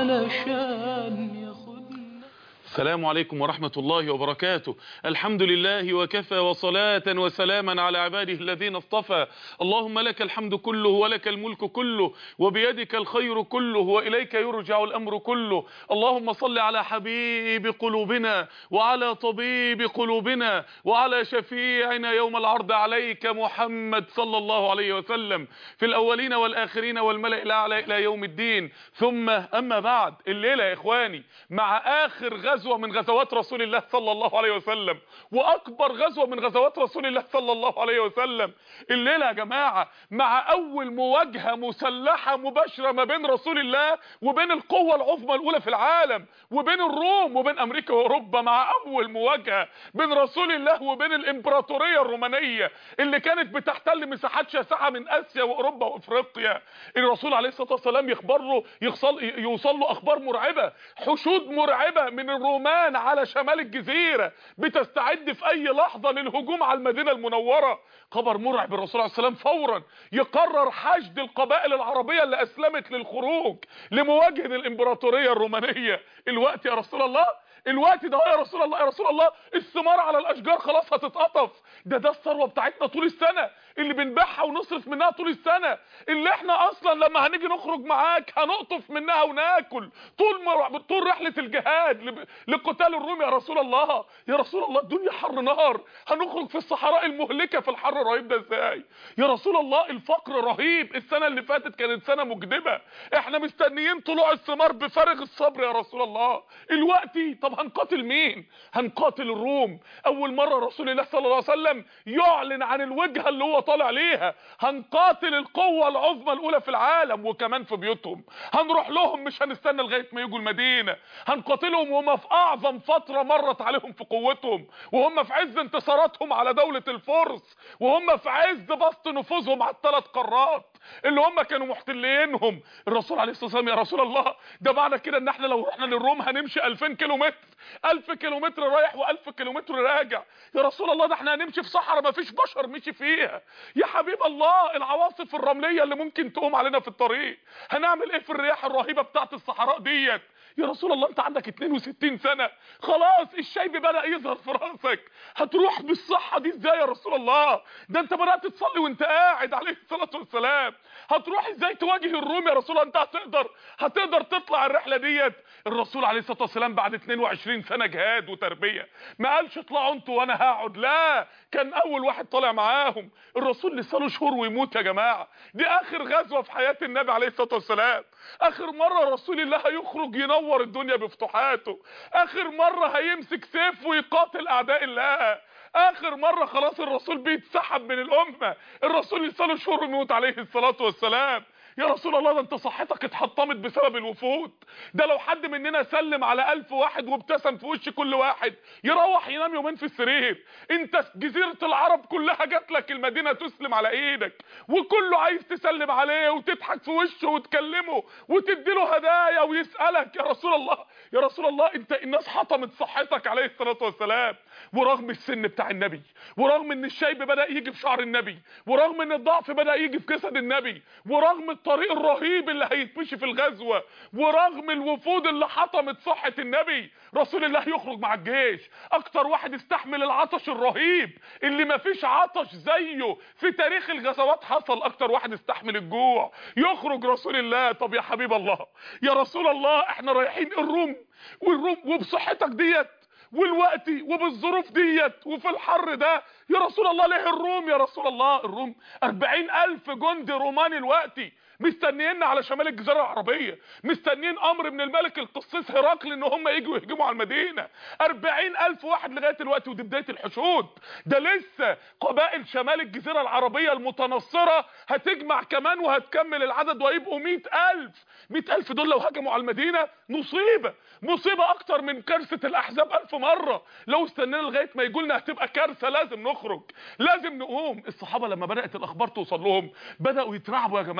علشان ياخدنا السلام عليكم ورحمة الله وبركاته الحمد لله وكفى وصلاة وسلاما على عباده الذين اصطفى اللهم لك الحمد كله ولك الملك كله وبيدك الخير كله وإليك يرجع الأمر كله اللهم صل على حبيب قلوبنا وعلى طبيب قلوبنا وعلى شفيعنا يوم العرض عليك محمد صلى الله عليه وسلم في الأولين والآخرين والملأ الأعلى إلى يوم الدين ثم أما بعد الليلة يا إخواني مع آخر غزوة من غزوات رسول الله صلى الله عليه وسلم وأكبر غزوة من غزوات رسول الله صلى الله عليه وسلم الليلة يا جماعة مع أول مواجهة مسلحة مباشرة ما بين رسول الله وبين القوة العظمى الأولى في العالم وبين الروم وبين أمريكا وأوروبا مع أول مواجهة بين رسول الله وبين الإمبراطورية الرومانية اللي كانت بتحتل مساحات شاسعة من آسيا وأوروبا وأفريقيا الرسول عليه الصلاة والسلام يخبر له يوصل, يوصل له أخبار مرعبة حشود مرعبة من الرومان على شمال الجزيرة بتستعد في أي لحظة للهجوم على المدينة المنورة خبر مرعب الرسول عليه السلام فورا يقرر حشد القبائل العربية اللي أسلمت للخروج لمواجهة الإمبراطورية الرومانية الوقت يا رسول الله الوقت ده يا رسول الله يا رسول الله الثمار على الاشجار خلاص هتتقطف ده ده الثروه بتاعتنا طول السنه اللي بنبيعها ونصرف منها طول السنه اللي احنا اصلا لما هنيجي نخرج معاك هنقطف منها وناكل طول مر... طول رحله الجهاد ل... لقتال الروم يا رسول الله يا رسول الله الدنيا حر نار هنخرج في الصحراء المهلكه في الحر الرهيب ده ازاي يا رسول الله الفقر رهيب السنه اللي فاتت كانت سنه مجدبه احنا مستنيين طلوع الثمار بفارغ الصبر يا رسول الله الوقت طب هنقاتل مين هنقاتل الروم اول مره رسول الله صلى الله عليه وسلم يعلن عن الوجهه اللي هو طالع ليها هنقاتل القوه العظمى الاولى في العالم وكمان في بيوتهم هنروح لهم مش هنستنى لغايه ما يجوا المدينه هنقاتلهم وهم في اعظم فتره مرت عليهم في قوتهم وهم في عز انتصاراتهم على دوله الفرس وهم في عز بسط نفوذهم على الثلاث قارات اللي هم كانوا محتلينهم الرسول عليه الصلاه والسلام يا رسول الله ده معنى كده ان احنا لو رحنا للروم هنمشي 2000 كيلو متر 1000 كيلو متر رايح و1000 كيلو متر راجع يا رسول الله ده احنا هنمشي في صحراء ما فيش بشر مشي فيها يا حبيب الله العواصف الرمليه اللي ممكن تقوم علينا في الطريق هنعمل ايه في الرياح الرهيبه بتاعت الصحراء ديت يا رسول الله انت عندك 62 سنة خلاص الشيب بدأ يظهر في راسك هتروح بالصحة دي ازاي يا رسول الله ده انت بدأت تصلي وانت قاعد عليه الصلاة والسلام هتروح ازاي تواجه الروم يا رسول الله انت هتقدر هتقدر تطلع الرحلة ديت الرسول عليه الصلاة والسلام بعد 22 سنة جهاد وتربية ما قالش اطلعوا انتوا وانا هقعد لا كان اول واحد طالع معاهم الرسول لسه له شهور ويموت يا جماعة دي اخر غزوة في حياة النبي عليه الصلاة والسلام اخر مرة رسول الله هيخرج ينور الدنيا بفتوحاته اخر مرة هيمسك سيف ويقاتل اعداء الله اخر مرة خلاص الرسول بيتسحب من الامة الرسول لسه له شهور ويموت عليه الصلاة والسلام يا رسول الله ده انت صحتك اتحطمت بسبب الوفود ده لو حد مننا سلم على ألف واحد وابتسم في وش كل واحد يروح ينام يومين في السرير انت جزيرة العرب كلها جات لك المدينة تسلم على ايدك وكله عايز تسلم عليه وتضحك في وشه وتكلمه وتديله هدايا ويسألك يا رسول الله يا رسول الله انت الناس حطمت صحتك عليه الصلاة والسلام ورغم السن بتاع النبي ورغم ان الشيب بدأ يجي في شعر النبي ورغم ان الضعف بدأ يجي في جسد النبي ورغم الطريق الرهيب اللي هيتمشي في الغزوة ورغم الوفود اللي حطمت صحة النبي رسول الله يخرج مع الجيش اكتر واحد استحمل العطش الرهيب اللي مفيش عطش زيه في تاريخ الغزوات حصل اكتر واحد استحمل الجوع يخرج رسول الله طب يا حبيب الله يا رسول الله احنا رايحين الروم والروم وبصحتك ديت والوقت وبالظروف ديت وفي الحر ده يا رسول الله ليه الروم يا رسول الله الروم أربعين ألف جندي روماني الوقتي مستنييننا على شمال الجزيره العربيه مستنيين امر من الملك القسيس هرقل ان هم يجوا يهجموا على المدينه 40000 واحد لغايه دلوقتي ودي بدايه الحشود ده لسه قبائل شمال الجزيره العربيه المتنصره هتجمع كمان وهتكمل العدد ويبقوا 100000 100000 دول لو هجموا على المدينه مصيبه مصيبه اكتر من كارثه الاحزاب ألف مره لو استنينا لغايه ما يجوا لنا هتبقى كارثه لازم نخرج لازم نقوم الصحابه لما بدات الاخبار توصل لهم بداوا يترعبوا يا جماعه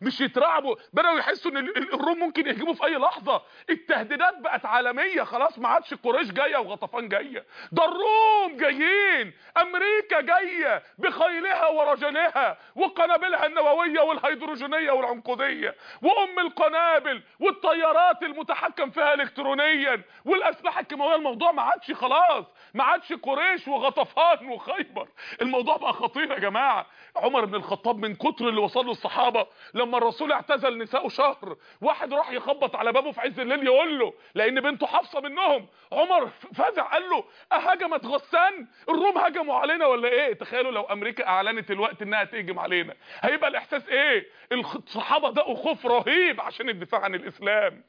مش يترعبوا بداوا يحسوا ان ال- ال- الروم ممكن يهجموا في اي لحظه التهديدات بقت عالميه خلاص ما عادش قريش جايه وغطفان جايه ده الروم جايين امريكا جايه بخيلها ورجلها وقنابلها النوويه والهيدروجينيه والعنقوديه وام القنابل والطيارات المتحكم فيها الكترونيا والاسلحه الكيماويه الموضوع ما عادش خلاص ما عادش قريش وغطفان وخيبر الموضوع بقى خطير يا جماعه عمر بن الخطاب من كتر اللي وصل له الصحابه لما الرسول اعتزل نساءه شهر واحد راح يخبط على بابه في عز الليل يقول له لان بنته حفصه منهم عمر فزع قال له اهجمت غسان الروم هجموا علينا ولا ايه تخيلوا لو امريكا اعلنت الوقت انها تهجم علينا هيبقى الاحساس ايه الخ- الصحابه دقوا خوف رهيب عشان الدفاع عن الاسلام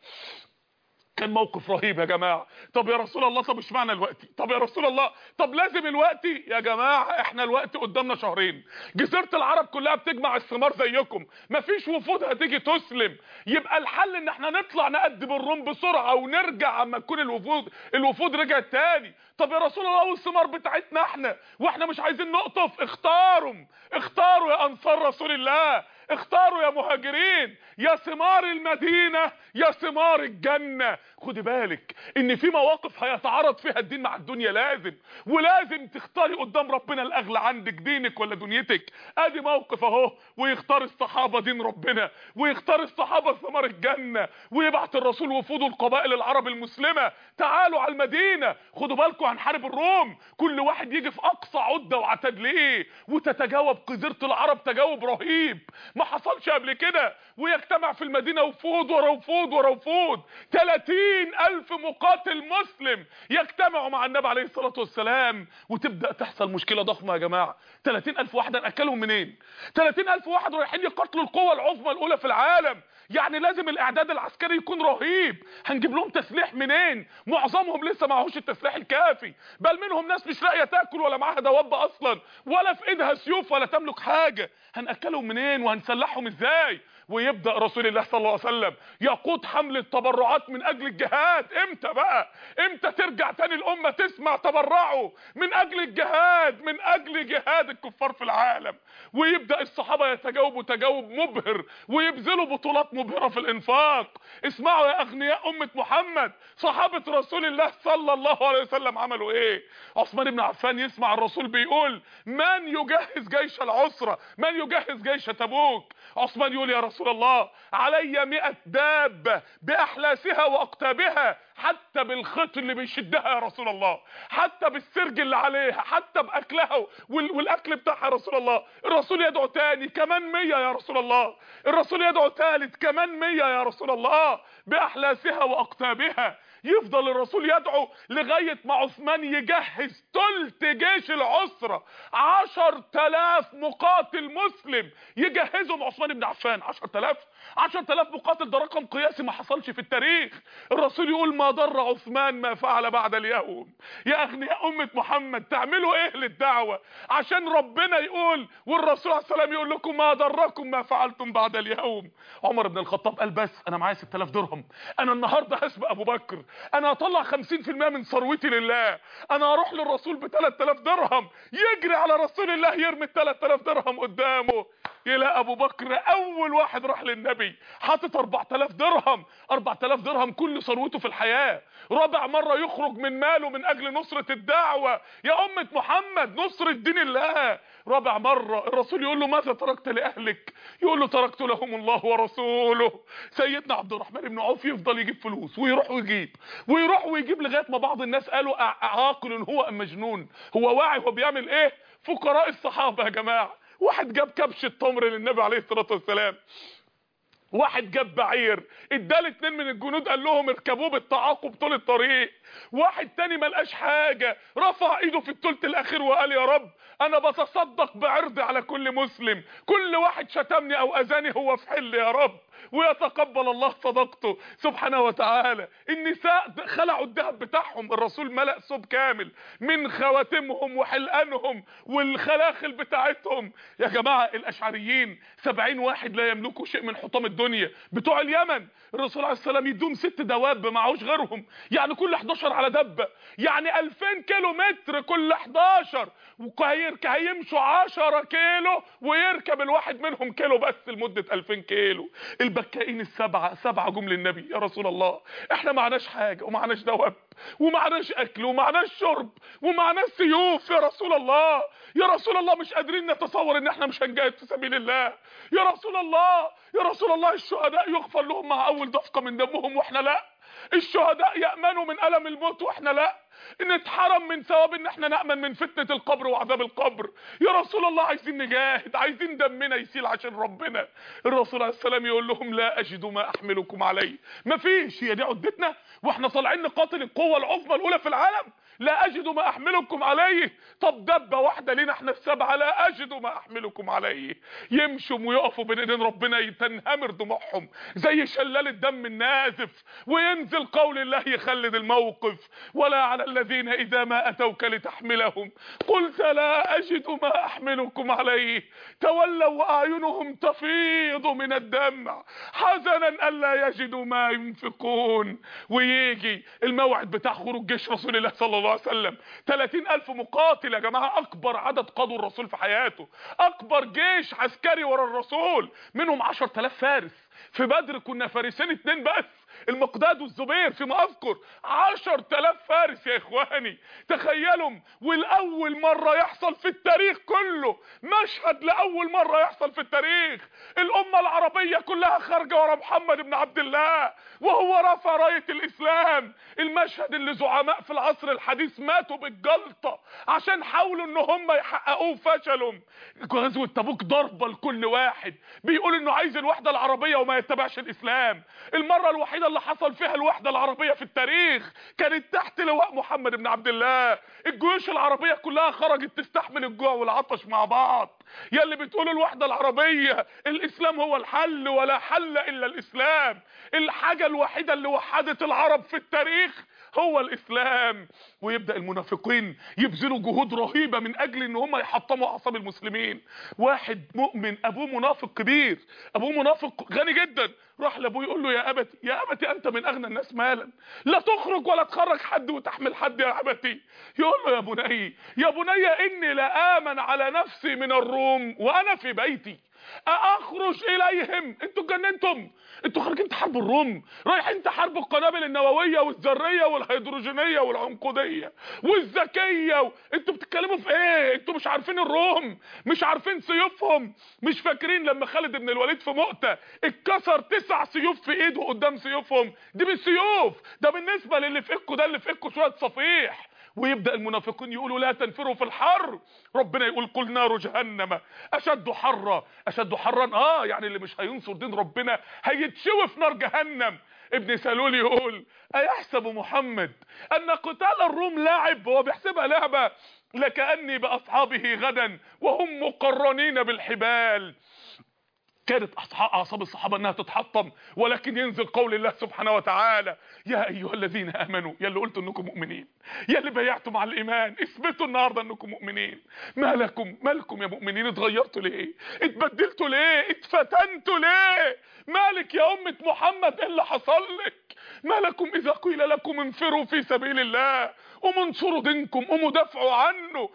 كان موقف رهيب يا جماعه طب يا رسول الله طب اشمعنى الوقت طب يا رسول الله طب لازم الوقت يا جماعه احنا الوقت قدامنا شهرين جزيره العرب كلها بتجمع الثمار زيكم مفيش وفود هتيجي تسلم يبقى الحل ان احنا نطلع نقدم الروم بسرعه ونرجع اما تكون الوفود الوفود رجعت تاني طب يا رسول الله والثمار بتاعتنا احنا واحنا مش عايزين نقطف اختاروا اختاروا يا انصار رسول الله اختاروا يا مهاجرين يا ثمار المدينة يا ثمار الجنة خدي بالك ان في مواقف هيتعارض فيها الدين مع الدنيا لازم ولازم تختاري قدام ربنا الاغلى عندك دينك ولا دنيتك ادي موقف اهو ويختار الصحابة دين ربنا ويختار الصحابة ثمار الجنة ويبعت الرسول وفوده القبائل العرب المسلمة تعالوا على المدينة خدوا بالكم هنحارب الروم كل واحد يجي في اقصى عدة وعتاد ليه وتتجاوب جزيرة العرب تجاوب رهيب ما حصلش قبل كده ويجتمع في المدينة وفود ورا وفود ورا وفود 30 ألف مقاتل مسلم يجتمعوا مع النبي عليه الصلاة والسلام وتبدأ تحصل مشكلة ضخمة يا جماعة 30 ألف واحد هنأكلهم منين 30 ألف واحد رايحين يقاتلوا القوة العظمى الأولى في العالم يعني لازم الإعداد العسكري يكون رهيب هنجيب لهم تسليح منين معظمهم لسه معهوش التسليح الكافي بل منهم ناس مش لاقيه تاكل ولا معاها دواب اصلا ولا في ايدها سيوف ولا تملك حاجه هناكلهم منين وهنسلحهم ازاي ويبدا رسول الله صلى الله عليه وسلم يقود حمله تبرعات من اجل الجهاد امتى بقى امتى ترجع تاني الامه تسمع تبرعوا من اجل الجهاد من اجل جهاد الكفار في العالم ويبدا الصحابه يتجاوبوا تجاوب مبهر ويبذلوا بطولات مبهره في الانفاق اسمعوا يا اغنياء امه محمد صحابه رسول الله صلى الله عليه وسلم عملوا ايه عثمان بن عفان يسمع الرسول بيقول من يجهز جيش العسره من يجهز جيش تبوك عثمان يقول يا رسول الله علي مئة دابة بأحلاسها وأقتابها حتى بالخيط اللي بيشدها يا رسول الله حتى بالسرج اللي عليها حتى بأكلها وال- والأكل بتاعها يا رسول الله الرسول يدعو تاني كمان مية يا رسول الله الرسول يدعو تالت كمان مية يا رسول الله بأحلاسها وأقتابها يفضل الرسول يدعو لغاية ما عثمان يجهز تلت جيش العسرة عشر تلاف مقاتل مسلم يجهزهم عثمان بن عفان عشر تلاف عشر تلاف مقاتل ده رقم قياسي ما حصلش في التاريخ الرسول يقول ما ضر عثمان ما فعل بعد اليوم يا اغنياء امة محمد تعملوا ايه للدعوة عشان ربنا يقول والرسول عليه السلام يقول لكم ما ضركم ما فعلتم بعد اليوم عمر بن الخطاب قال بس انا معايا 6000 درهم انا النهارده هسبق ابو بكر انا هطلع 50% من ثروتي لله انا هروح للرسول ب 3000 درهم يجري على رسول الله يرمي ال 3000 درهم قدامه يلاقي ابو بكر اول واحد راح للنبي حاطط 4000 درهم 4000 درهم كل ثروته في الحياه رابع مره يخرج من ماله من اجل نصره الدعوه يا امه محمد نصره دين الله رابع مره الرسول يقول له ماذا تركت لاهلك يقول له تركت لهم الله ورسوله سيدنا عبد الرحمن بن عوف يفضل يجيب فلوس ويروح ويجيب ويروح ويجيب لغايه ما بعض الناس قالوا أع- عاقل هو ام مجنون هو واعي هو بيعمل ايه فقراء الصحابه يا جماعه واحد جاب كبش التمر للنبي عليه الصلاه والسلام واحد جاب بعير ادى اتنين من الجنود قال لهم اركبوه بالتعاقب طول الطريق واحد تاني ما لقاش حاجه رفع ايده في الثلث الاخير وقال يا رب انا بتصدق بعرضي على كل مسلم كل واحد شتمني او اذاني هو في حل يا رب ويتقبل الله صدقته سبحانه وتعالى النساء خلعوا الذهب بتاعهم الرسول ملأ ثوب كامل من خواتمهم وحلقانهم والخلاخل بتاعتهم يا جماعة الأشعريين سبعين واحد لا يملكوا شيء من حطام الدنيا بتوع اليمن الرسول عليه السلام يدوم ست دواب معهوش غيرهم يعني كل 11 على دبة يعني 2000 كيلو متر كل 11 وهيركب هيمشوا 10 كيلو ويركب الواحد منهم كيلو بس لمدة 2000 كيلو البكائين السبعة سبعة جم للنبي يا رسول الله احنا معناش حاجة ومعناش دواب ومعناش اكل ومعناش شرب ومعناش سيوف يا رسول الله يا رسول الله مش قادرين نتصور ان احنا مش هنجاهد في سبيل الله يا رسول الله يا رسول الله الشهداء يغفر لهم مع اول دفقة من دمهم واحنا لا الشهداء يأمنوا من ألم الموت واحنا لا نتحرم من ثواب ان احنا نأمن من فتنة القبر وعذاب القبر يا رسول الله عايزين نجاهد عايزين دمنا يسيل عشان ربنا الرسول عليه السلام يقول لهم لا اجد ما احملكم عليه مفيش هي دي عدتنا واحنا طالعين نقاتل القوة العظمى الاولى في العالم لا اجد ما احملكم عليه طب دبة واحدة لينا احنا السبعة لا اجد ما احملكم عليه يمشوا ويقفوا بين ايدين ربنا تنهمر دموعهم زي شلال الدم النازف وينزل قول الله يخلد الموقف ولا على الذين اذا ما اتوك لتحملهم قلت لا اجد ما احملكم عليه تولوا واعينهم تفيض من الدمع حزنا الا يجدوا ما ينفقون ويجي الموعد بتاع خروج جيش رسول الله صلى الله عليه وسلم 30 الف مقاتل يا جماعة اكبر عدد قادوا الرسول في حياته اكبر جيش عسكري ورا الرسول منهم 10000 فارس في بدر كنا فارسين اتنين بس المقداد والزبير فيما اذكر 10000 فارس يا اخواني تخيلوا والاول مرة يحصل في التاريخ كله مشهد لاول مرة يحصل في التاريخ الامة العربية كلها خارجة ورا محمد بن عبد الله وهو رفع راية الاسلام المشهد اللي زعماء في العصر الحديث ماتوا بالجلطة عشان حاولوا ان هم يحققوه فشلوا غزوة تبوك ضربة لكل واحد بيقول انه عايز الوحدة العربية وما يتبعش الاسلام المرة الوحيدة اللي حصل فيها الوحدة العربية في التاريخ كانت تحت لواء محمد بن عبد الله الجيوش العربية كلها خرجت تستحمل الجوع والعطش مع بعض يا اللي بتقول الوحدة العربية الاسلام هو الحل ولا حل الا الاسلام الحاجة الوحيدة اللي وحدت العرب في التاريخ هو الاسلام ويبدا المنافقين يبذلوا جهود رهيبه من اجل ان هم يحطموا اعصاب المسلمين واحد مؤمن ابوه منافق كبير ابوه منافق غني جدا راح لابوه يقول له يا ابتي يا ابتي انت من اغنى الناس مالا لا تخرج ولا تخرج حد وتحمل حد يا ابتي يقول له يا بني يا بني اني لامن على نفسي من الروم وانا في بيتي اخرج اليهم انتوا اتجننتم انتوا خارجين تحاربوا الروم رايحين تحاربوا القنابل النوويه والذريه والهيدروجينيه والعنقوديه والذكيه و... انتوا بتتكلموا في ايه انتوا مش عارفين الروم مش عارفين سيوفهم مش فاكرين لما خالد بن الوليد في مؤتة اتكسر تسع سيوف في ايده قدام سيوفهم دي مش سيوف ده بالنسبه للي في ايدكم ده اللي في ايدكم شويه صفيح ويبدأ المنافقين يقولوا لا تنفروا في الحر ربنا يقول قل نار جهنم اشد حرا اشد حرا اه يعني اللي مش هينصر دين ربنا هيتشوي في نار جهنم ابن سلول يقول ايحسب محمد ان قتال الروم لاعب هو بيحسبها لعبه لكاني باصحابه غدا وهم مقرنين بالحبال كانت اعصاب الصحابه انها تتحطم ولكن ينزل قول الله سبحانه وتعالى يا ايها الذين امنوا يا اللي قلتوا انكم مؤمنين يا اللي بيعتم على الايمان اثبتوا النهارده انكم مؤمنين ما لكم مالكم يا مؤمنين اتغيرتوا ليه اتبدلتوا ليه اتفتنتوا ليه مالك يا امه محمد ايه اللي حصل لك ما لكم اذا قيل لكم انفروا في سبيل الله قوموا انصروا دينكم قوموا دافعوا عنه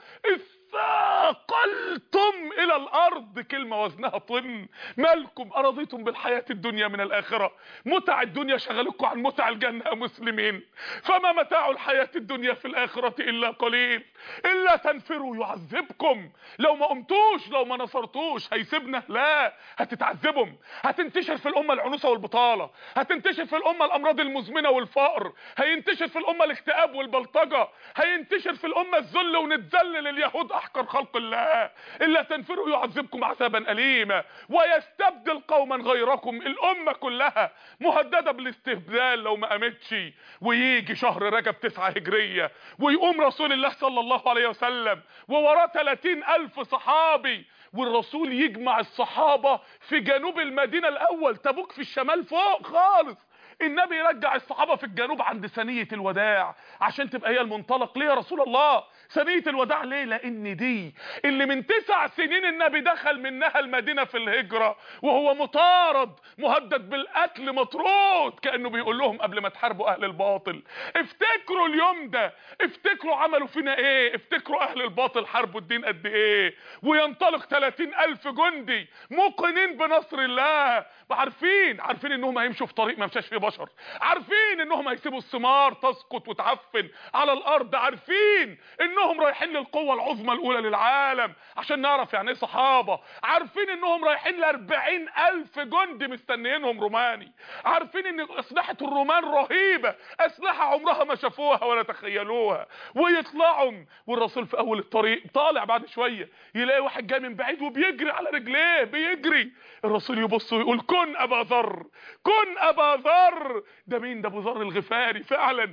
ثاقلتم الى الارض كلمه وزنها طن مالكم ارضيتم بالحياه الدنيا من الاخره متع الدنيا شغلكم عن متع الجنه يا مسلمين فما متاع الحياه الدنيا في الاخره الا قليل الا تنفروا يعذبكم لو ما قمتوش لو ما نصرتوش هيسيبنا لا هتتعذبهم هتنتشر في الامه العنوسه والبطاله هتنتشر في الامه الامراض المزمنه والفقر هينتشر في الامه الاكتئاب والبلطجه هينتشر في الامه الذل ونتذلل اليهود احقر خلق الله الا تنفروا يعذبكم عذابا اليما ويستبدل قوما غيركم الامه كلها مهدده بالاستبدال لو ما قامتش ويجي شهر رجب تسعة هجريه ويقوم رسول الله صلى الله عليه وسلم ووراه 30 الف صحابي والرسول يجمع الصحابة في جنوب المدينة الاول تبوك في الشمال فوق خالص النبي يرجع الصحابة في الجنوب عند ثنية الوداع عشان تبقى هي المنطلق ليه يا رسول الله ثنية الوداع ليه لان دي اللي من تسع سنين النبي دخل منها المدينة في الهجرة وهو مطارد مهدد بالقتل مطرود كأنه بيقول لهم قبل ما تحاربوا اهل الباطل افتكروا اليوم ده افتكروا عملوا فينا ايه افتكروا اهل الباطل حاربوا الدين قد ايه وينطلق 30 الف جندي موقنين بنصر الله عارفين عارفين انهم هيمشوا في طريق ما مشاش فيه بشر عارفين انهم هيسيبوا الثمار تسقط وتعفن على الارض عارفين انهم رايحين للقوة العظمى الاولى للعالم عشان نعرف يعني ايه صحابة عارفين انهم رايحين لاربعين الف جندي مستنيينهم روماني عارفين ان اسلحة الرومان رهيبة اسلحة عمرها ما شافوها ولا تخيلوها ويطلعوا والرسول في اول الطريق طالع بعد شوية يلاقي واحد جاي من بعيد وبيجري على رجليه بيجري الرسول يبص ويقول كن ابا ذر كن ابا ذر ده مين ده ابو ذر الغفاري فعلا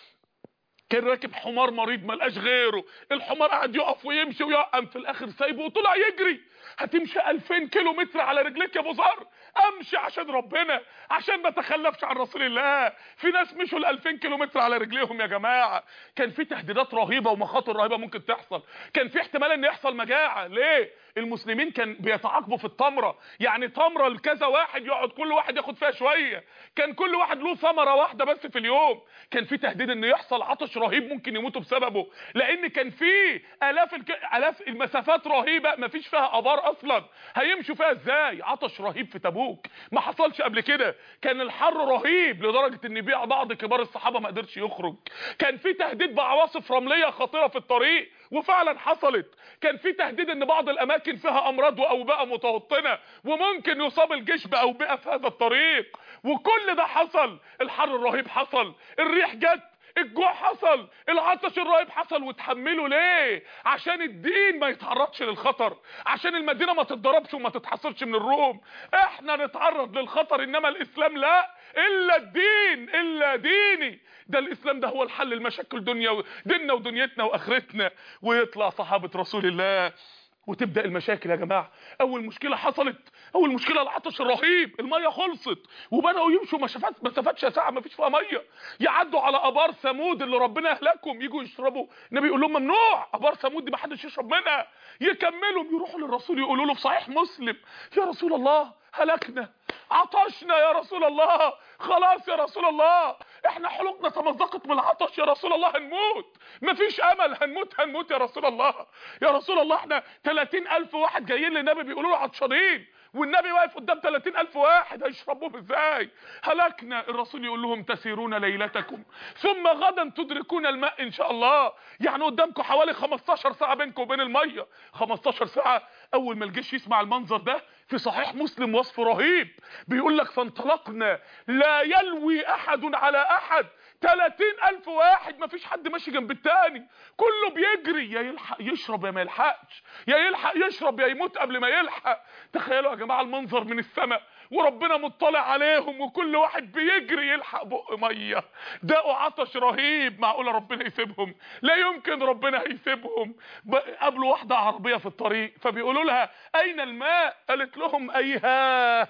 كان راكب حمار مريض ملقاش غيره الحمار قعد يقف ويمشي ويقم في الاخر سايبه وطلع يجري هتمشي 2000 كيلو متر على رجليك يا ابو ذر امشي عشان ربنا عشان ما تخلفش عن رسول الله في ناس مشوا ال 2000 كيلو متر على رجليهم يا جماعه كان في تهديدات رهيبه ومخاطر رهيبه ممكن تحصل كان في احتمال ان يحصل مجاعه ليه المسلمين كان بيتعاقبوا في التمره يعني تمره لكذا واحد يقعد كل واحد ياخد فيها شويه كان كل واحد له ثمره واحده بس في اليوم كان في تهديد ان يحصل عطش رهيب ممكن يموتوا بسببه لان كان في الاف الك... الاف المسافات رهيبه ما فيش فيها ابار اصلا هيمشوا فيها ازاي عطش رهيب في تبوك ما حصلش قبل كده كان الحر رهيب لدرجه ان بيع بعض كبار الصحابه ما قدرش يخرج كان في تهديد بعواصف رمليه خطيره في الطريق وفعلا حصلت كان في تهديد ان بعض الاماكن فيها امراض واوبئه متوطنه وممكن يصاب الجيش باوبئه في هذا الطريق وكل ده حصل الحر الرهيب حصل الريح جت الجوع حصل العطش الرهيب حصل وتحملوا ليه عشان الدين ما يتعرضش للخطر عشان المدينه ما تتضربش وما تتحصلش من الروم احنا نتعرض للخطر انما الاسلام لا الا الدين الا ديني ده الاسلام ده هو الحل لمشاكل دنيا ديننا ودنيتنا واخرتنا ويطلع صحابه رسول الله وتبدا المشاكل يا جماعه اول مشكله حصلت اول مشكله العطش الرهيب الميه خلصت وبداوا يمشوا مسافات مسافات شاسعه ما فيش فيها ميه يعدوا على ابار ثمود اللي ربنا اهلكهم يجوا يشربوا النبي يقول لهم ممنوع ابار ثمود دي ما حدش يشرب منها يكملوا يروحوا للرسول يقولوا له في صحيح مسلم يا رسول الله هلكنا عطشنا يا رسول الله خلاص يا رسول الله احنا حلقنا تمزقت من العطش يا رسول الله هنموت مفيش امل هنموت هنموت يا رسول الله يا رسول الله احنا 30 الف واحد جايين للنبي بيقولوا له عطشانين والنبي واقف قدام 30 الف واحد هيشربوهم ازاي هلكنا الرسول يقول لهم تسيرون ليلتكم ثم غدا تدركون الماء ان شاء الله يعني قدامكم حوالي 15 ساعه بينكم وبين الميه 15 ساعه اول ما الجيش يسمع المنظر ده في صحيح مسلم وصف رهيب بيقول لك فانطلقنا لا يلوي احد على احد 30 الف واحد مفيش حد ماشي جنب التاني كله بيجري يا يلحق يشرب يا ما يلحقش يا يلحق يشرب يا يموت قبل ما يلحق تخيلوا يا جماعه المنظر من السماء وربنا مطلع عليهم وكل واحد بيجري يلحق بق ميه دقوا عطش رهيب معقوله ربنا يسيبهم لا يمكن ربنا هيسيبهم قابلوا واحده عربيه في الطريق فبيقولوا لها اين الماء قالت لهم ايها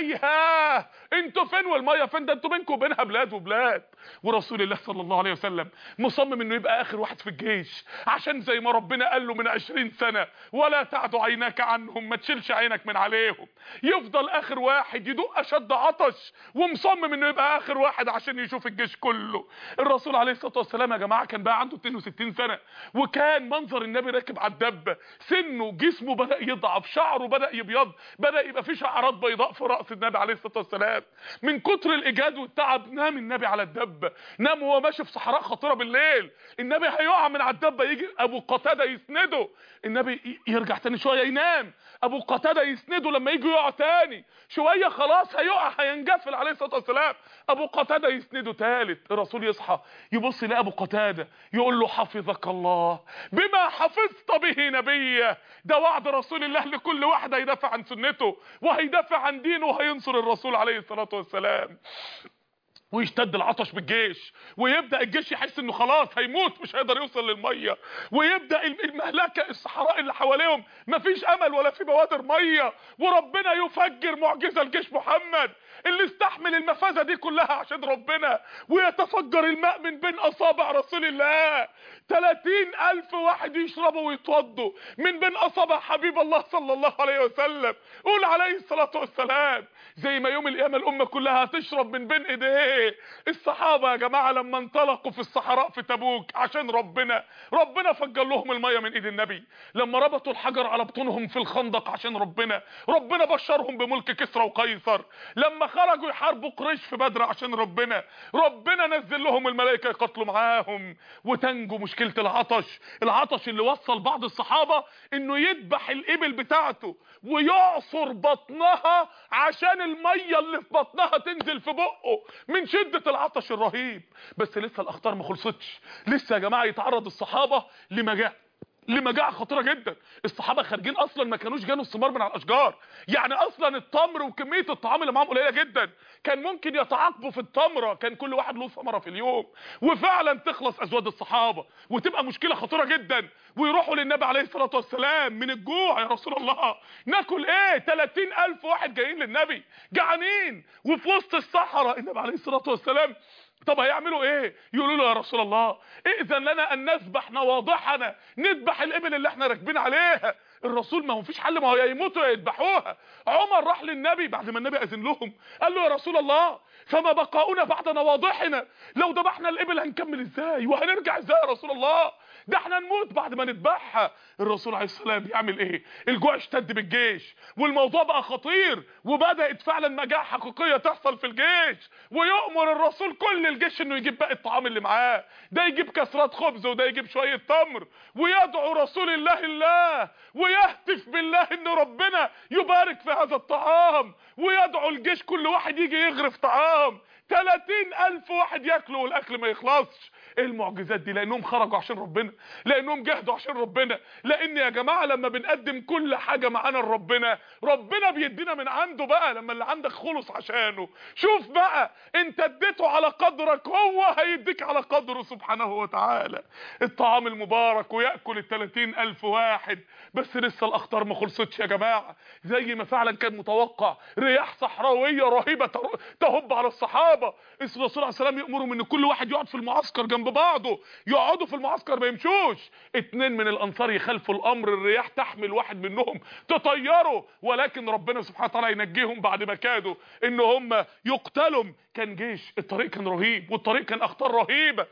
ايها انتوا فين والميه فين ده انتوا بينكم وبينها بلاد وبلاد ورسول الله صلى الله عليه وسلم مصمم انه يبقى اخر واحد في الجيش عشان زي ما ربنا قال له من 20 سنه ولا تعد عيناك عنهم ما تشيلش عينك من عليهم يفضل اخر واحد يدق اشد عطش ومصمم انه يبقى اخر واحد عشان يشوف الجيش كله الرسول عليه الصلاه والسلام يا جماعه كان بقى عنده 62 سنه وكان منظر النبي راكب على الدبه سنه جسمه بدا يضعف شعره بدا يبيض بدا يبقى فيه شعرات بيضاء في راس النبي عليه الصلاه والسلام من كتر الاجهاد والتعب نام النبي على الدبه نام وهو ماشي في صحراء خطيره بالليل النبي هيقع من على الدبه يجي ابو قتاده يسنده النبي يرجع تاني شويه ينام ابو قتاده يسنده لما يجي يقع تاني شويه خلاص هيقع هينجفل عليه الصلاه والسلام ابو قتاده يسنده تالت الرسول يصحى يبص يلاقي ابو قتاده يقول له حفظك الله بما حفظت به نبيه ده وعد رسول الله لكل واحد هيدافع عن سنته وهيدافع عن دينه وهينصر الرسول عليه الصلاه والسلام ويشتد العطش بالجيش ويبدا الجيش يحس انه خلاص هيموت مش هيقدر يوصل للميه ويبدا المهلكه الصحراء اللي حواليهم مفيش امل ولا في بوادر ميه وربنا يفجر معجزه لجيش محمد اللي استحمل المفازه دي كلها عشان ربنا ويتفجر الماء من بين اصابع رسول الله 30 الف واحد يشربوا ويتوضوا من بين اصابع حبيب الله صلى الله عليه وسلم قول عليه الصلاه والسلام زي ما يوم القيامه الامه كلها هتشرب من بين ايديه الصحابه يا جماعه لما انطلقوا في الصحراء في تبوك عشان ربنا ربنا فجر لهم الميه من ايد النبي لما ربطوا الحجر على بطونهم في الخندق عشان ربنا ربنا بشرهم بملك كسرى وقيصر لما خرجوا يحاربوا قريش في بدر عشان ربنا ربنا نزل لهم الملائكه يقاتلوا معاهم وتنجو مشكله العطش العطش اللي وصل بعض الصحابه انه يذبح الابل بتاعته ويعصر بطنها عشان الميه اللي في بطنها تنزل في بقه من شده العطش الرهيب بس لسه الاخطار ما خلصتش لسه يا جماعه يتعرض الصحابه لمجاعه لمجاعه خطيره جدا الصحابه خارجين اصلا ما كانوش جانوا الثمار من على الاشجار يعني اصلا التمر وكميه الطعام اللي معاهم قليله جدا كان ممكن يتعاقبوا في التمره كان كل واحد له ثمره في اليوم وفعلا تخلص ازواج الصحابه وتبقى مشكله خطيره جدا ويروحوا للنبي عليه الصلاه والسلام من الجوع يا رسول الله ناكل ايه 30000 واحد جايين للنبي جعانين وفي وسط الصحراء النبي عليه الصلاه والسلام طب هيعملوا ايه يقولوا له يا رسول الله ائذن لنا ان نذبح نواضحنا نذبح الابل اللي احنا راكبين عليها الرسول ما هو فيش حل ما هو يا يموتوا يا يذبحوها عمر راح للنبي بعد ما النبي اذن لهم قال له يا رسول الله فما بقاؤنا بعد نواضحنا لو ذبحنا الابل هنكمل ازاي وهنرجع ازاي يا رسول الله ده احنا نموت بعد ما نذبحها الرسول عليه السلام يعمل ايه الجوع اشتد بالجيش والموضوع بقى خطير وبدات فعلا مجاعه حقيقيه تحصل في الجيش ويؤمر الرسول كل الجيش انه يجيب باقي الطعام اللي معاه ده يجيب كسرات خبز وده يجيب شويه تمر ويدعو رسول الله الله ويهتف بالله ان ربنا يبارك في هذا الطعام ويدعو الجيش كل واحد يجي يغرف طعام 30 الف واحد ياكلوا والاكل ما يخلصش ايه المعجزات دي لانهم خرجوا عشان ربنا لانهم جهدوا عشان ربنا لان يا جماعه لما بنقدم كل حاجه معانا لربنا ربنا بيدينا من عنده بقى لما اللي عندك خلص عشانه شوف بقى انت اديته على قدرك هو هيديك على قدره سبحانه وتعالى الطعام المبارك وياكل ال الف واحد بس لسه الاخطار ما خلصتش يا جماعه زي ما فعلا كان متوقع رياح صحراويه رهيبه تهب على الصحابه الرسول عليه السلام يامرهم ان كل واحد يقعد في المعسكر جنب بعضه يقعدوا في المعسكر ما يمشوش اتنين من الانصار يخالفوا الامر الرياح تحمل واحد منهم تطيره ولكن ربنا سبحانه وتعالى ينجيهم بعد ما كادوا ان هم يقتلوا كان جيش الطريق كان رهيب والطريق كان اخطار رهيبه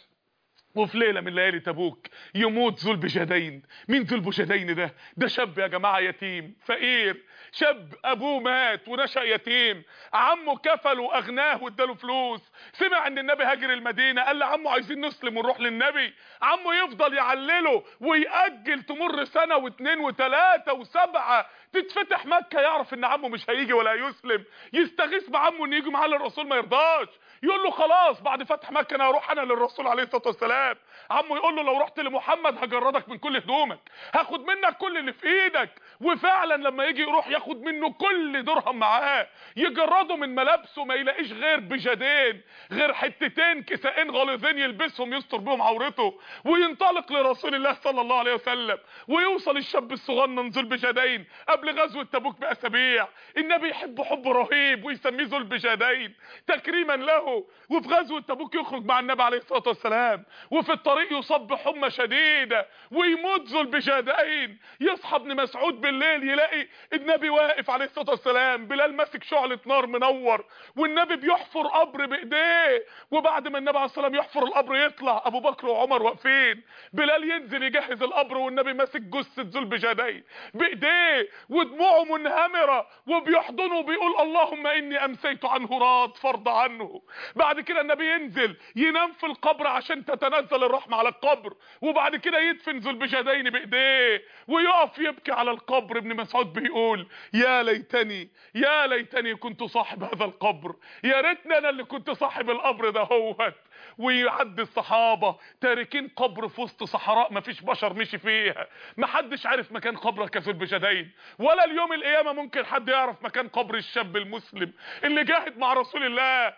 وفي ليله من ليالي تبوك يموت ذو البجدين مين ذو البجدين ده ده شاب يا جماعه يتيم فقير شاب ابوه مات ونشا يتيم عمه كفل واغناه واداله فلوس سمع ان النبي هاجر المدينه قال لعمه عايزين نسلم ونروح للنبي عمه يفضل يعلله ويأجل تمر سنه واثنين وثلاثه وسبعه تتفتح مكه يعرف ان عمه مش هيجي ولا هيسلم يستغيث بعمه ان يجي معاه للرسول ما يرضاش يقول له خلاص بعد فتح مكه انا هروح انا للرسول عليه الصلاه والسلام عمه يقول له لو رحت لمحمد هجردك من كل هدومك هاخد منك كل اللي في ايدك وفعلا لما يجي يروح ياخد منه كل درهم معاه يجرده من ملابسه ما يلاقيش غير بجدين غير حتتين كسائين غليظين يلبسهم يستر بهم عورته وينطلق لرسول الله صلى الله عليه وسلم ويوصل الشاب الصغنن ذو البجدين قبل غزوه تبوك باسابيع النبي يحبه حب رهيب ويسميه ذو البجدين تكريما له وفي غزوه تبوك يخرج مع النبي عليه الصلاه والسلام وفي الطريق يصاب بحمى شديده ويموت ذو البجدين يصحى ابن مسعود بالليل يلاقي النبي واقف عليه الصلاه والسلام بلال ماسك شعله نار منور والنبي بيحفر قبر بايديه وبعد ما النبي عليه الصلاه والسلام يحفر القبر يطلع ابو بكر وعمر واقفين بلال ينزل يجهز القبر والنبي ماسك جثه ذو البجدين بايديه ودموعه منهمره وبيحضنه وبيقول اللهم اني امسيت عنه راض فرض عنه بعد كده النبي ينزل ينام في القبر عشان تتنزل الرحمه على القبر وبعد كده يدفن ذو البجدين بايديه ويقف يبكي على القبر ابن مسعود بيقول يا ليتني يا ليتني كنت صاحب هذا القبر يا ريتني انا اللي كنت صاحب القبر ده هوت ويعدي الصحابة تاركين قبر في وسط صحراء مفيش بشر مشي فيها محدش عارف مكان قبرك يا ذو البجدين ولا اليوم القيامة ممكن حد يعرف مكان قبر الشاب المسلم اللي جاهد مع رسول الله ولا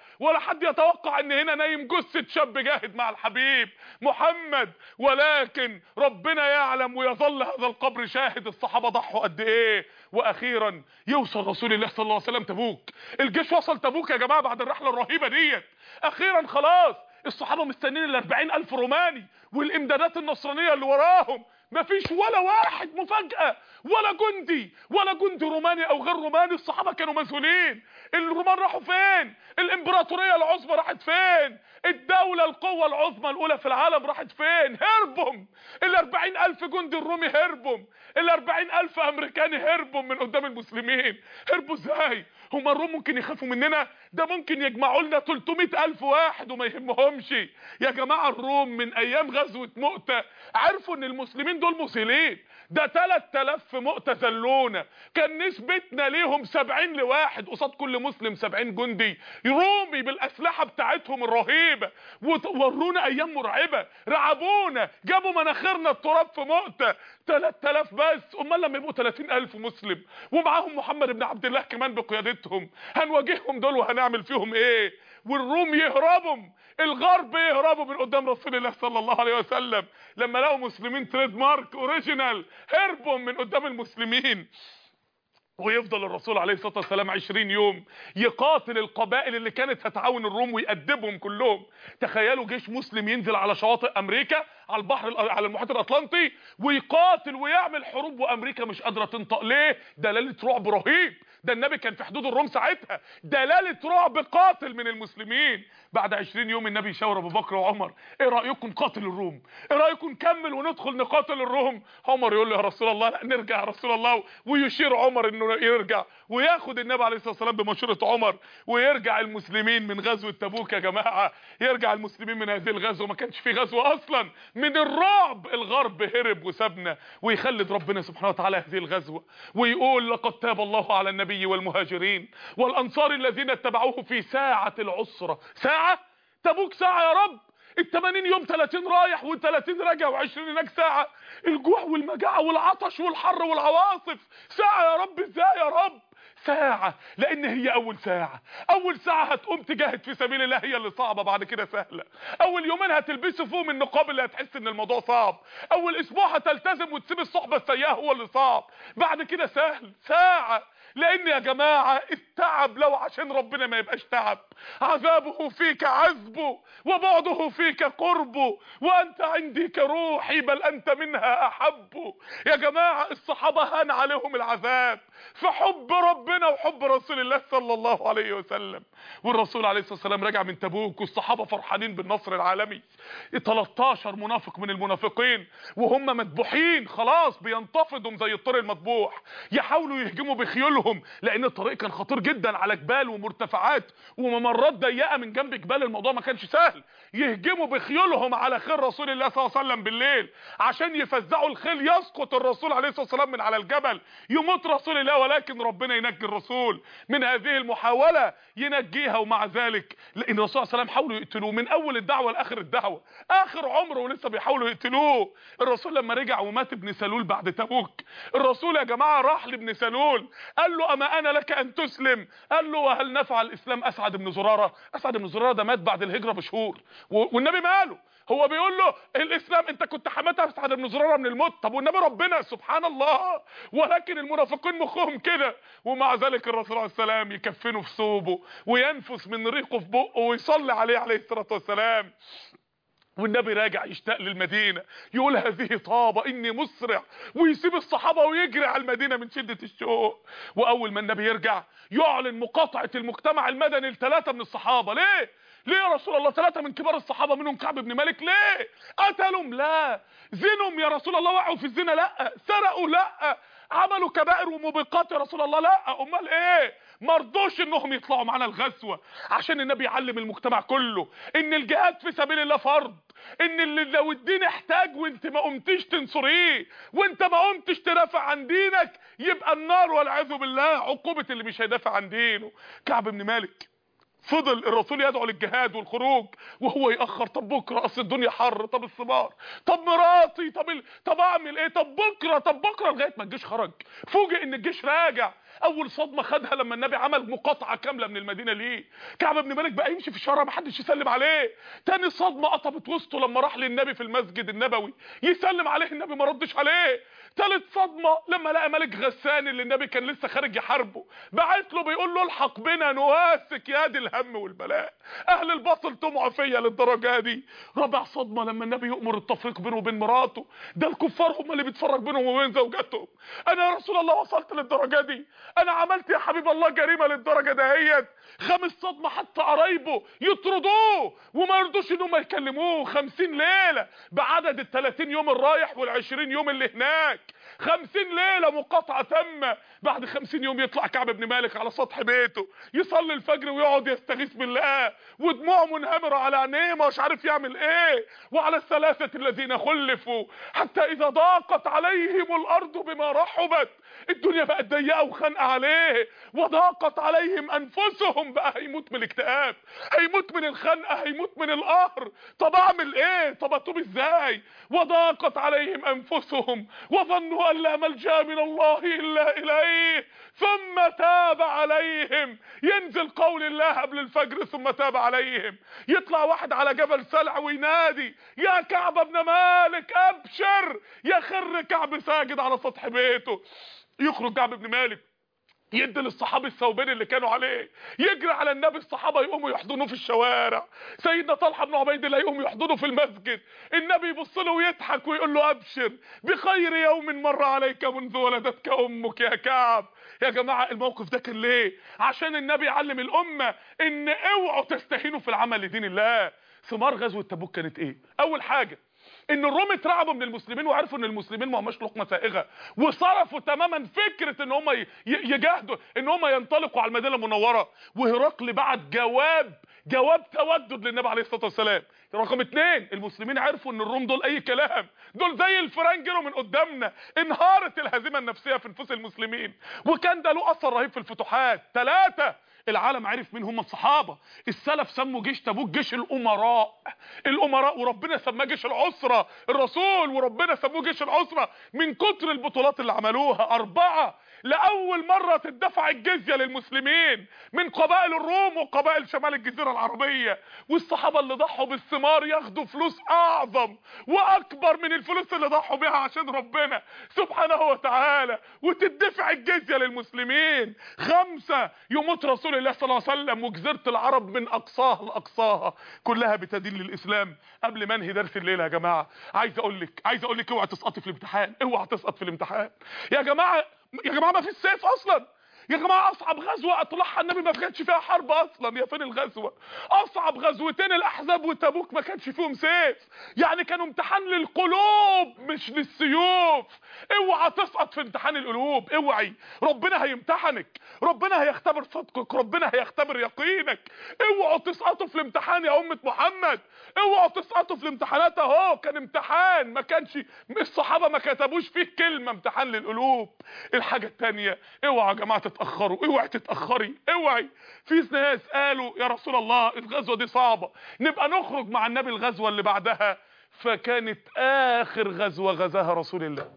حد يتوقع ان هنا نايم جثة شاب جاهد مع الحبيب محمد ولكن ربنا يعلم ويظل هذا القبر شاهد الصحابة ضحوا قد ايه واخيرا يوصل رسول الله صلى الله عليه وسلم تبوك الجيش وصل تبوك يا جماعة بعد الرحلة الرهيبة ديت اخيرا خلاص الصحابة مستنين ال 40 الف روماني والامدادات النصرانية اللي وراهم مفيش ولا واحد مفاجأة ولا جندي ولا جندي روماني او غير روماني الصحابة كانوا مسؤولين الرومان راحوا فين الامبراطورية العظمى راحت فين الدولة القوة العظمى الاولى في العالم راحت فين هربهم ال الف جندي الرومي هربهم ال الف امريكاني هربوا من قدام المسلمين هربوا ازاي هما الروم ممكن يخافوا مننا ده ممكن يجمعوا لنا 300 الف واحد وما يهمهمش يا جماعة الروم من ايام غزوة مؤتة عرفوا ان المسلمين دول مسيلين ده 3000 في مؤتة زلونا كان نسبتنا ليهم 70 لواحد قصاد كل مسلم 70 جندي رومي بالاسلحة بتاعتهم الرهيبة ورونا ايام مرعبة رعبونا جابوا مناخيرنا التراب في مؤتة 3000 بس امال لما يبقوا 30000 مسلم ومعاهم محمد بن عبد الله كمان بقيادتهم هنواجههم دول وهنعمل فيهم ايه والروم يهربوا الغرب يهربوا من قدام رسول الله صلى الله عليه وسلم لما لقوا مسلمين تريد مارك اوريجينال هربوا من قدام المسلمين ويفضل الرسول عليه الصلاه والسلام 20 يوم يقاتل القبائل اللي كانت هتعاون الروم ويأدبهم كلهم تخيلوا جيش مسلم ينزل على شواطئ امريكا على البحر على المحيط الاطلنطي ويقاتل ويعمل حروب وامريكا مش قادره تنطق ليه دلاله رعب رهيب ده النبي كان في حدود الروم ساعتها دلاله رعب قاتل من المسلمين بعد 20 يوم النبي يشاور ابو بكر وعمر ايه رايكم قاتل الروم ايه رايكم نكمل وندخل نقاتل الروم عمر يقول له يا رسول الله لا نرجع يا رسول الله ويشير عمر انه يرجع وياخد النبي عليه الصلاه والسلام بمشوره عمر ويرجع المسلمين من غزوه تبوك يا جماعه يرجع المسلمين من هذه الغزوه ما كانش في غزوه اصلا من الرعب الغرب هرب وسابنا ويخلد ربنا سبحانه وتعالى هذه الغزوه ويقول لقد تاب الله على النبي والمهاجرين والانصار الذين اتبعوه في ساعه العسره ساعه تبوك ساعه يا رب ال 80 يوم 30 رايح و30 راجع و20 هناك ساعه الجوع والمجاعه والعطش والحر والعواصف ساعه يا رب ازاي يا رب ساعة لان هي اول ساعة اول ساعة هتقوم تجاهد في سبيل الله هي اللي صعبة بعد كده سهلة اول يومين هتلبسوا فيهم النقاب اللي هتحس ان الموضوع صعب اول اسبوع هتلتزم وتسيب الصحبة السيئة هو اللي صعب بعد كده سهل ساعة لان يا جماعة التعب لو عشان ربنا ما يبقاش تعب عذابه فيك عذبه وبعده فيك قربه وانت عندي كروحي بل انت منها احب يا جماعة الصحابة هان عليهم العذاب فحب ربنا وحب رسول الله صلى الله عليه وسلم والرسول عليه الصلاة والسلام راجع من تبوك والصحابة فرحانين بالنصر العالمي 13 منافق من المنافقين وهم مذبوحين خلاص بينتفضوا زي الطير المذبوح يحاولوا يهجموا بخيولهم لان الطريق كان خطير جدا على جبال ومرتفعات وممرات ضيقه من جنب جبال الموضوع ما كانش سهل يهجموا بخيولهم على خيل رسول الله صلى الله عليه وسلم بالليل عشان يفزعوا الخيل يسقط الرسول عليه الصلاه والسلام من على الجبل يموت رسول الله ولكن ربنا ينجي الرسول من هذه المحاوله ينجيها ومع ذلك لان الرسول صلى الله عليه وسلم حاولوا يقتلوه من اول الدعوه لاخر الدعوه اخر عمره ولسه بيحاولوا يقتلوه الرسول لما رجع ومات ابن سلول بعد تبوك الرسول يا جماعه راح لابن سلول قال له اما انا لك ان تسلم قال له وهل نفع الاسلام اسعد بن زراره اسعد بن زراره ده مات بعد الهجره بشهور والنبي ماله هو بيقول له الاسلام انت كنت حماتها اسعد بن زراره من الموت طب والنبي ربنا سبحان الله ولكن المنافقين مخهم كده ومع ذلك الرسول عليه السلام يكفنه في ثوبه وينفس من ريقه في بقه ويصلي عليه عليه الصلاه والسلام والنبي راجع يشتاق للمدينة يقول هذه طابة اني مسرع ويسيب الصحابة ويجري على المدينة من شدة الشوق واول ما النبي يرجع يعلن مقاطعة المجتمع المدني لثلاثة من الصحابة ليه ليه يا رسول الله ثلاثة من كبار الصحابة منهم كعب بن مالك ليه قتلهم لا زنهم يا رسول الله وقعوا في الزنا لا سرقوا لا عملوا كبائر وموبقات يا رسول الله لا امال ايه مرضوش انهم يطلعوا معانا الغزوه عشان النبي يعلم المجتمع كله ان الجهاد في سبيل الله فرض ان اللي لو الدين احتاج وانت ما قمتش تنصريه وانت ما قمتش تدافع عن دينك يبقى النار والعياذ بالله عقوبه اللي مش هيدافع عن دينه كعب بن مالك فضل الرسول يدعو للجهاد والخروج وهو يأخر طب بكره اصل الدنيا حر طب الصبار طب مراتي طب ال... طب اعمل ايه طب بكره طب بكره لغايه ما الجيش خرج فوجئ ان الجيش راجع اول صدمه خدها لما النبي عمل مقاطعه كامله من المدينه ليه كعب بن مالك بقى يمشي في الشارع ما حدش يسلم عليه تاني صدمه قطمت وسطه لما راح للنبي في المسجد النبوي يسلم عليه النبي ما ردش عليه تالت صدمه لما لقى ملك غسان اللي النبي كان لسه خارج يحاربه بعت له بيقول له الحق بنا نواسك يا دي الهم والبلاء اهل الباطل طمعوا فيا للدرجه دي رابع صدمه لما النبي يؤمر التفريق بينه وبين مراته ده الكفار هم اللي بيتفرج بينهم وبين زوجاتهم انا يا رسول الله وصلت للدرجه دي انا عملت يا حبيب الله جريمه للدرجه دهيت خامس صدمه حتى قرايبه يطردوه وما يرضوش انهم يكلموه 50 ليله بعدد ال 30 يوم الرايح وال 20 يوم اللي هناك 50 ليله مقاطعه تامه بعد 50 يوم يطلع كعب بن مالك على سطح بيته يصلي الفجر ويقعد يستغيث بالله ودموعه منهمره على عينيه مش عارف يعمل ايه وعلى الثلاثه الذين خلفوا حتى اذا ضاقت عليهم الارض بما رحبت الدنيا بقت ضيقه وخانقه عليه وضاقت عليهم انفسهم بقى هيموت من الاكتئاب هيموت من الخنقه هيموت من القهر طب اعمل ايه طب اتوب ازاي وضاقت عليهم انفسهم وظنوا ان لا ملجا من الله الا اليه ثم تاب عليهم ينزل قول الله قبل الفجر ثم تاب عليهم يطلع واحد على جبل سلع وينادي يا كعب بن مالك ابشر يخر كعب ساجد على سطح بيته يخرج كعب بن مالك يدي للصحابي الثوبين اللي كانوا عليه يجري على النبي الصحابه يقوموا يحضنوه في الشوارع سيدنا طلحه بن عبيد الله يقوم يحضنه في المسجد النبي يبص له ويضحك ويقول له ابشر بخير يوم مر عليك منذ ولدتك امك يا كعب يا جماعه الموقف ده كان ليه عشان النبي يعلم الامه ان اوعوا تستهينوا في العمل لدين الله ثمار غزوه تبوك كانت ايه اول حاجه ان الروم اترعبوا من المسلمين وعرفوا ان المسلمين ما هماش لقمه سائغه وصرفوا تماما فكره ان هم يجاهدوا ان هم ينطلقوا على المدينه المنوره وهرقل بعت جواب جواب تودد للنبي عليه الصلاه والسلام رقم اتنين المسلمين عرفوا ان الروم دول اي كلام دول زي الفيران جروا من قدامنا انهارت الهزيمه النفسيه في نفوس المسلمين وكان ده له اثر رهيب في الفتوحات ثلاثه العالم عرف مين هم الصحابه السلف سموا جيش تبوك جيش الامراء الامراء وربنا سماه جيش العسره الرسول وربنا سموه جيش العسره من كتر البطولات اللي عملوها اربعه لاول مره تدفع الجزيه للمسلمين من قبائل الروم وقبائل شمال الجزيره العربيه والصحابه اللي ضحوا بالثمار ياخدوا فلوس اعظم واكبر من الفلوس اللي ضحوا بيها عشان ربنا سبحانه وتعالى وتدفع الجزيه للمسلمين خمسه يموت رسول الله صلى الله عليه وسلم وجزيره العرب من اقصاها لاقصاها كلها بتدين للاسلام قبل ما انهي درس الليله يا جماعه عايز اقول لك عايز اقول لك اوعى تسقطي في الامتحان اوعى تسقط في الامتحان يا جماعه يا جماعه ما فيش سيف اصلا يا جماعه اصعب غزوه اطلعها النبي ما كانش فيها حرب اصلا يا فين الغزوه اصعب غزوتين الاحزاب وتبوك ما كانش فيهم سيف يعني كانوا امتحان للقلوب مش للسيوف اوعى تسقط في امتحان القلوب اوعي ربنا هيمتحنك ربنا هيختبر صدقك ربنا هيختبر يقينك اوعوا تسقطوا في الامتحان يا امه محمد اوعوا تسقطوا في الامتحانات اهو كان امتحان ما كانش الصحابه ما كتبوش فيه كلمه امتحان للقلوب الحاجه الثانيه اوعوا يا جماعه تتاخروا اوعي تتاخري اوعي في ناس قالوا يا رسول الله الغزوه دي صعبه نبقى نخرج مع النبي الغزوه اللي بعدها فكانت اخر غزوه غزاها رسول الله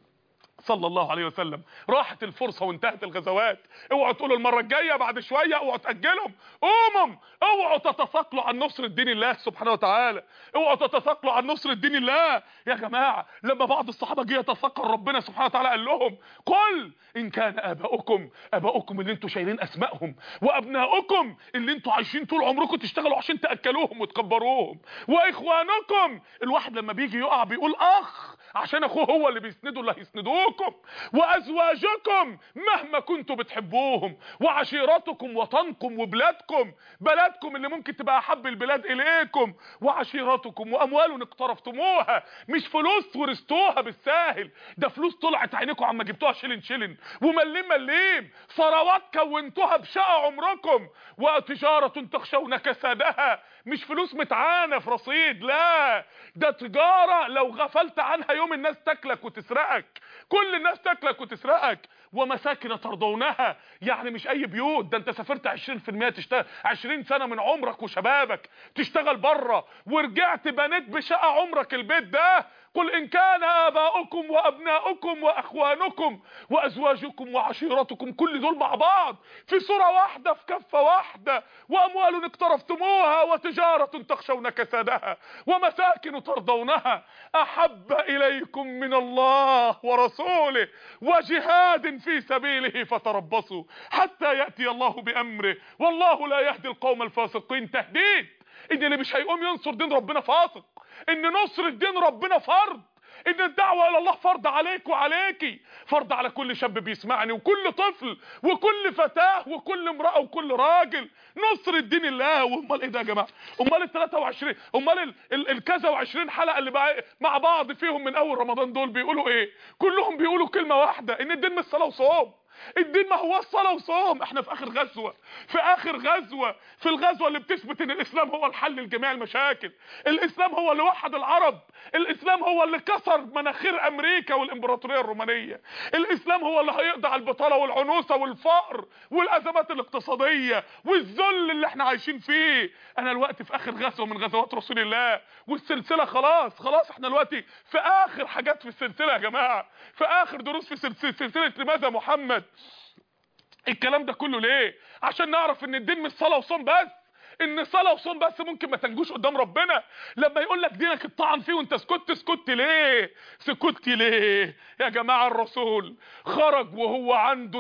صلى الله عليه وسلم راحت الفرصه وانتهت الغزوات اوعوا تقولوا المره الجايه بعد شويه اوعوا تاجلهم امم اوعوا تتثاقلوا عن نصر الدين الله سبحانه وتعالى اوعوا تتثاقلوا عن نصر الدين الله يا جماعه لما بعض الصحابه جه يتثاقل ربنا سبحانه وتعالى قال لهم قل ان كان اباؤكم اباؤكم اللي انتوا شايلين اسمائهم وابناؤكم اللي انتوا عايشين طول عمركم تشتغلوا عشان تاكلوهم وتكبروهم واخوانكم الواحد لما بيجي يقع بيقول اخ عشان اخوه هو اللي بيسنده اللي هيسندوكم وازواجكم مهما كنتوا بتحبوهم وعشيرتكم وطنكم وبلادكم بلدكم اللي ممكن تبقى احب البلاد اليكم وعشيرتكم واموال اقترفتموها مش فلوس ورثتوها بالساهل ده فلوس طلعت عينيكم عما جبتوها شلن شلن ومليم مليم ثروات كونتوها بشقى عمركم وتجاره تخشون كسادها مش فلوس متعانه في رصيد لا ده تجاره لو غفلت عنها يوم الناس تاكلك وتسرقك كل الناس تاكلك وتسرقك ومساكن ترضونها يعني مش اي بيوت ده انت سافرت 20% تشتغل 20 سنه من عمرك وشبابك تشتغل بره ورجعت بنيت بشقه عمرك البيت ده قل إن كان آباؤكم وأبناؤكم وأخوانكم وأزواجكم وعشيرتكم كل دول مع بعض في سورة واحدة في كفة واحدة وأموال اقترفتموها وتجارة تخشون كسادها ومساكن ترضونها أحب إليكم من الله ورسوله وجهاد في سبيله فتربصوا حتى يأتي الله بأمره والله لا يهدي القوم الفاسقين تهديد ان اللي مش هيقوم ينصر دين ربنا فاسق ان نصر الدين ربنا فرض ان الدعوة الى الله فرض عليك وعليكي فرض على كل شاب بيسمعني وكل طفل وكل فتاة وكل امرأة وكل راجل نصر الدين الله وامال ايه ده يا جماعة امال ال 23 امال ال- ال- الكذا و20 حلقة اللي بقى مع بعض فيهم من اول رمضان دول بيقولوا ايه كلهم بيقولوا كلمة واحدة ان الدين مش صلاة وصوم الدين ما هو الصلاة وصوم احنا في اخر غزوة في اخر غزوة في الغزوة اللي بتثبت ان الاسلام هو الحل لجميع المشاكل الاسلام هو اللي وحد العرب الاسلام هو اللي كسر مناخير امريكا والامبراطورية الرومانية الاسلام هو اللي هيقضي على البطالة والعنوسة والفقر والازمات الاقتصادية والذل اللي احنا عايشين فيه انا الوقت في اخر غزوة من غزوات رسول الله والسلسلة خلاص خلاص احنا دلوقتي في اخر حاجات في السلسلة يا جماعة في اخر دروس في سلسلة, سلسلة لماذا محمد الكلام ده كله ليه عشان نعرف ان الدين مش صلاه وصوم بس ان صلاه وصوم بس ممكن ما تنجوش قدام ربنا لما يقول لك دينك اتطعن فيه وانت سكت سكت ليه سكت ليه يا جماعه الرسول خرج وهو عنده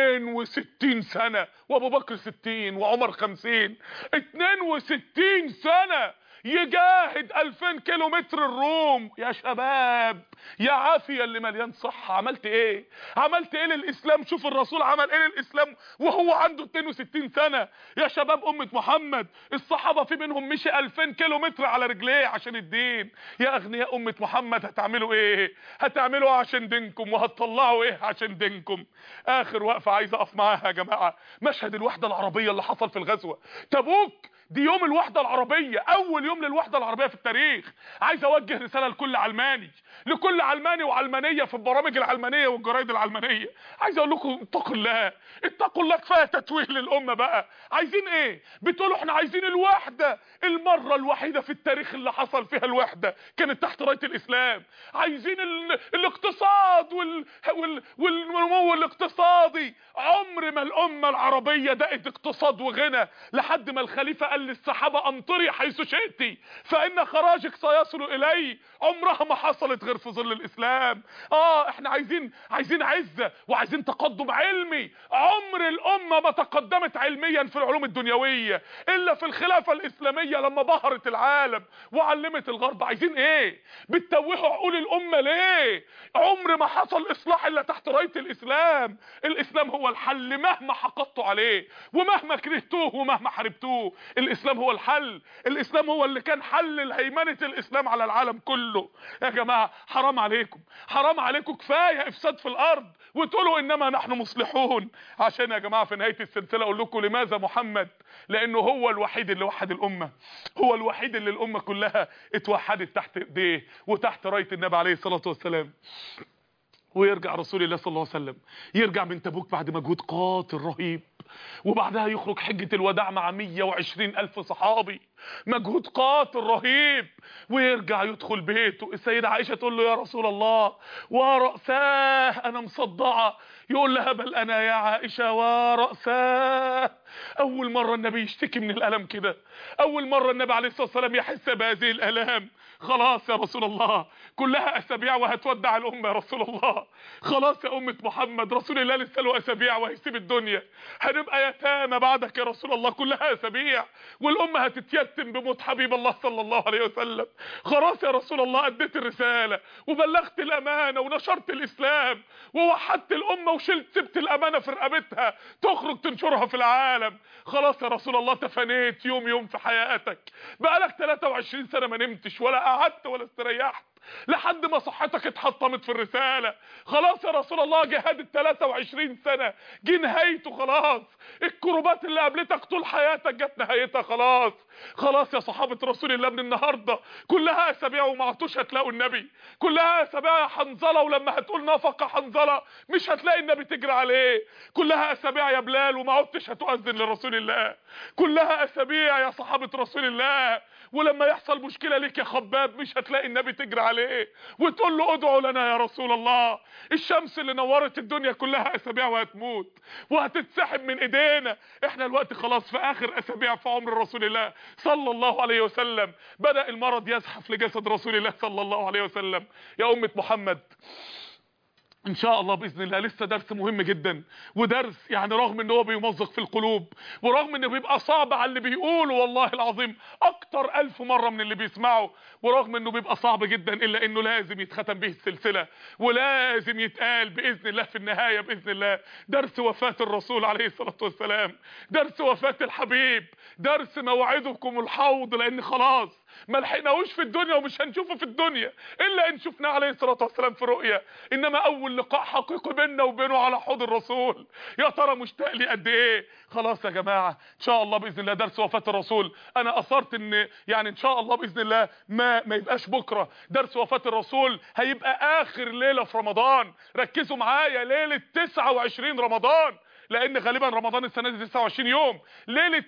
62 سنه وابو بكر 60 وعمر 50 62 سنه يجاهد 2000 كيلو متر الروم يا شباب يا عافية اللي مليان صحة عملت ايه عملت ايه للاسلام شوف الرسول عمل ايه للاسلام وهو عنده 62 سنة يا شباب امة محمد الصحابة في منهم مشي 2000 كيلو متر على رجليه عشان الدين يا اغنياء امة محمد هتعملوا ايه هتعملوا ايه عشان دينكم وهتطلعوا ايه عشان دينكم اخر وقفة عايز اقف معاها يا جماعة مشهد الوحدة العربية اللي حصل في الغزوة تبوك دي يوم الوحدة العربية اول يوم للوحدة العربية في التاريخ عايز اوجه رسالة لكل علماني لكل علماني وعلمانية في البرامج العلمانية والجرايد العلمانية عايز اقول لكم اتقوا الله اتقوا الله كفايه تتويه للامة بقى عايزين ايه بتقولوا احنا عايزين الوحدة المرة الوحيدة في التاريخ اللي حصل فيها الوحدة كانت تحت راية الاسلام عايزين ال... الاقتصاد وال... وال... والنمو الاقتصادي عمر ما الامة العربية دقت اقتصاد وغنى لحد ما الخليفة قال للصحابة امطري حيث شئتي فان خراجك سيصل الي عمرها ما حصلت غير في ظل الاسلام اه احنا عايزين عايزين عزة وعايزين تقدم علمي عمر الامة ما تقدمت علميا في العلوم الدنيوية الا في الخلافة الاسلامية لما بهرت العالم وعلمت الغرب عايزين ايه بتتوهوا عقول الامة ليه عمر ما حصل اصلاح الا تحت راية الاسلام الاسلام هو الحل مهما حقدتوا عليه ومهما كرهتوه ومهما حاربتوه الاسلام هو الحل الاسلام هو اللي كان حل لهيمنة الاسلام على العالم كله يا جماعة حرام عليكم حرام عليكم كفاية افساد في الارض وتقولوا انما نحن مصلحون عشان يا جماعة في نهاية السلسلة اقول لكم لماذا محمد لانه هو الوحيد اللي وحد الامة هو الوحيد اللي الامة كلها اتوحدت تحت ايديه وتحت راية النبي عليه الصلاة والسلام ويرجع رسول الله صلى الله عليه وسلم يرجع من تبوك بعد مجهود قاتل رهيب وبعدها يخرج حجة الوداع مع 120 ألف صحابي مجهود قاتل رهيب ويرجع يدخل بيته السيدة عائشة تقول له يا رسول الله ورأساه أنا مصدعة يقول لها بل أنا يا عائشة ورأساه أول مرة النبي يشتكي من الألم كده أول مرة النبي عليه الصلاة والسلام يحس بهذه الألام خلاص يا رسول الله كلها أسابيع وهتودع الأمة يا رسول الله خلاص يا أمة محمد رسول الله لسه له أسابيع وهيسيب الدنيا هنبقى يتامى بعدك يا رسول الله كلها أسابيع والأمة هتتيتم بموت حبيب الله صلى الله عليه وسلم خلاص يا رسول الله أديت الرسالة وبلغت الأمانة ونشرت الإسلام ووحدت الأمة وشلت سبت الأمانة في رقبتها تخرج تنشرها في العالم خلاص يا رسول الله تفنيت يوم يوم في حياتك بقالك 23 سنة ما نمتش ولا قعدت ولا استريحت لحد ما صحتك اتحطمت في الرسالة خلاص يا رسول الله جهاد ال 23 سنة جه نهايته خلاص الكروبات اللي قابلتك طول حياتك جت نهايتها خلاص خلاص يا صحابة رسول الله من النهاردة كلها اسابيع وما عدتوش هتلاقوا النبي كلها اسابيع يا حنظلة ولما هتقول نفقة حنظلة مش هتلاقي النبي تجري عليه كلها اسابيع يا بلال وما عدتش هتؤذن لرسول الله كلها اسابيع يا صحابة رسول الله ولما يحصل مشكلة ليك يا خباب مش هتلاقي النبي تجري عليه وتقول له ادعوا لنا يا رسول الله الشمس اللي نورت الدنيا كلها اسابيع وهتموت وهتتسحب من ايدينا احنا الوقت خلاص في اخر اسابيع في عمر رسول الله صلى الله عليه وسلم بدأ المرض يزحف لجسد رسول الله صلى الله عليه وسلم يا امة محمد ان شاء الله باذن الله لسه درس مهم جدا ودرس يعني رغم ان هو بيمزق في القلوب ورغم انه بيبقى صعب على اللي بيقوله والله العظيم اكتر الف مره من اللي بيسمعه ورغم انه بيبقى صعب جدا الا انه لازم يتختم به السلسله ولازم يتقال باذن الله في النهايه باذن الله درس وفاه الرسول عليه الصلاه والسلام درس وفاه الحبيب درس موعدكم الحوض لان خلاص ما لحقناهوش في الدنيا ومش هنشوفه في الدنيا الا ان شفناه عليه الصلاه والسلام في رؤيا انما اول لقاء حقيقي بيننا وبينه على حوض الرسول يا ترى مشتاق لي قد ايه خلاص يا جماعه ان شاء الله باذن الله درس وفاه الرسول انا اثرت ان يعني ان شاء الله باذن الله ما ما يبقاش بكره درس وفاه الرسول هيبقى اخر ليله في رمضان ركزوا معايا ليله 29 رمضان لان غالبا رمضان السنه دي 29 يوم ليله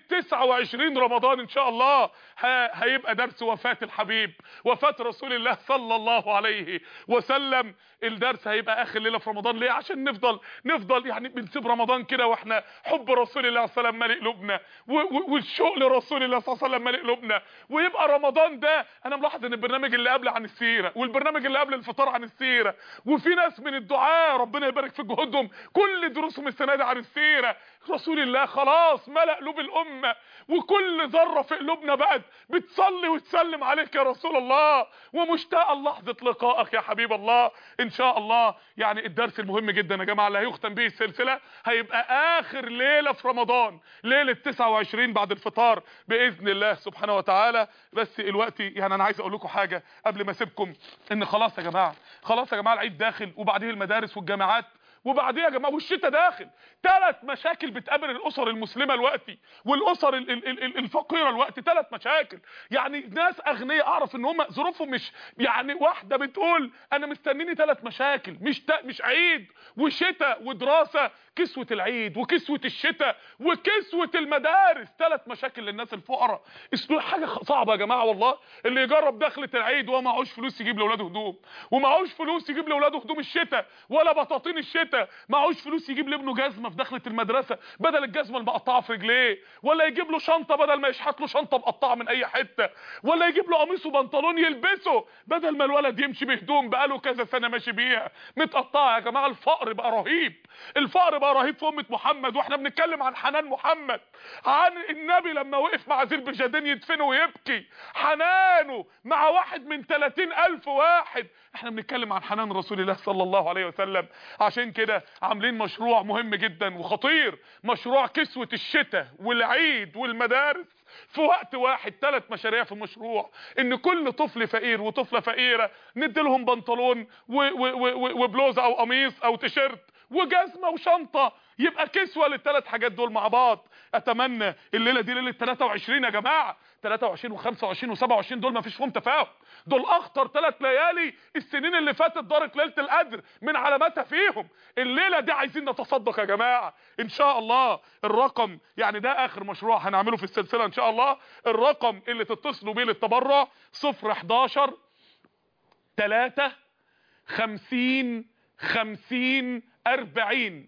29 رمضان ان شاء الله هيبقى درس وفاه الحبيب وفاه رسول الله صلى الله عليه وسلم الدرس هيبقى اخر ليله في رمضان ليه عشان نفضل نفضل يعني بنسيب رمضان كده واحنا حب رسول الله صلى الله عليه وسلم مالئ قلوبنا والشوق لرسول الله صلى الله عليه وسلم مالئ قلوبنا ويبقى رمضان ده انا ملاحظ ان البرنامج اللي قبل عن السيره والبرنامج اللي قبل الفطار عن السيره وفي ناس من الدعاء ربنا يبارك في جهودهم كل دروسهم السنه دي عن السيره رسول الله خلاص ملأ قلوب الامه وكل ذره في قلوبنا بقت بتصلي وتسلم عليك يا رسول الله ومشتاقه لحظه لقائك يا حبيب الله ان شاء الله يعني الدرس المهم جدا يا جماعه اللي هيختم به السلسله هيبقى اخر ليله في رمضان ليله 29 بعد الفطار باذن الله سبحانه وتعالى بس الوقت يعني انا عايز اقول لكم حاجه قبل ما اسيبكم ان خلاص يا جماعه خلاص يا جماعه العيد داخل وبعديه المدارس والجامعات وبعديها يا جماعه والشتاء داخل ثلاث مشاكل بتقابل الاسر المسلمه دلوقتي والاسر ال ال ال الفقيره دلوقتي ثلاث مشاكل يعني ناس اغنياء اعرف ان هم ظروفهم مش يعني واحده بتقول انا مستنيني ثلاث مشاكل مش مش عيد وشتاء ودراسه كسوه العيد وكسوه الشتاء وكسوه المدارس ثلاث مشاكل للناس الفقراء اسمه حاجه صعبه يا جماعه والله اللي يجرب دخله العيد وما معهوش فلوس يجيب لاولاده هدوم ومعهوش فلوس يجيب لاولاده هدوم الشتاء ولا بطاطين الشتاء معهوش فلوس يجيب لابنه جزمه في دخله المدرسه بدل الجزمه المقطعه في رجليه ولا يجيب له شنطه بدل ما يشحت له شنطه مقطعه من اي حته ولا يجيب له قميص وبنطلون يلبسه بدل ما الولد يمشي بهدوم بقاله كذا سنه ماشي بيها متقطعه يا جماعه الفقر بقى رهيب الفقر بقى رهيب في امه محمد واحنا بنتكلم عن حنان محمد عن النبي لما وقف مع ذي البجادين يدفنه ويبكي حنانه مع واحد من 30 الف واحد احنا بنتكلم عن حنان رسول الله صلى الله عليه وسلم عشان كده عاملين مشروع مهم جدا وخطير مشروع كسوة الشتاء والعيد والمدارس في وقت واحد ثلاث مشاريع في المشروع ان كل طفل فقير وطفله فقيره ندي لهم بنطلون وبلوزه او قميص او تيشيرت وجزمه وشنطه يبقى كسوه للثلاث حاجات دول مع بعض اتمنى الليله دي ليله 23 يا جماعه 23 و25 و27 دول ما فيش فيهم تفاهم دول اخطر ثلاث ليالي السنين اللي فاتت دارت ليله القدر من علاماتها فيهم الليله دي عايزين نتصدق يا جماعه ان شاء الله الرقم يعني ده اخر مشروع هنعمله في السلسله ان شاء الله الرقم اللي تتصلوا بيه للتبرع 011 3 50 50 40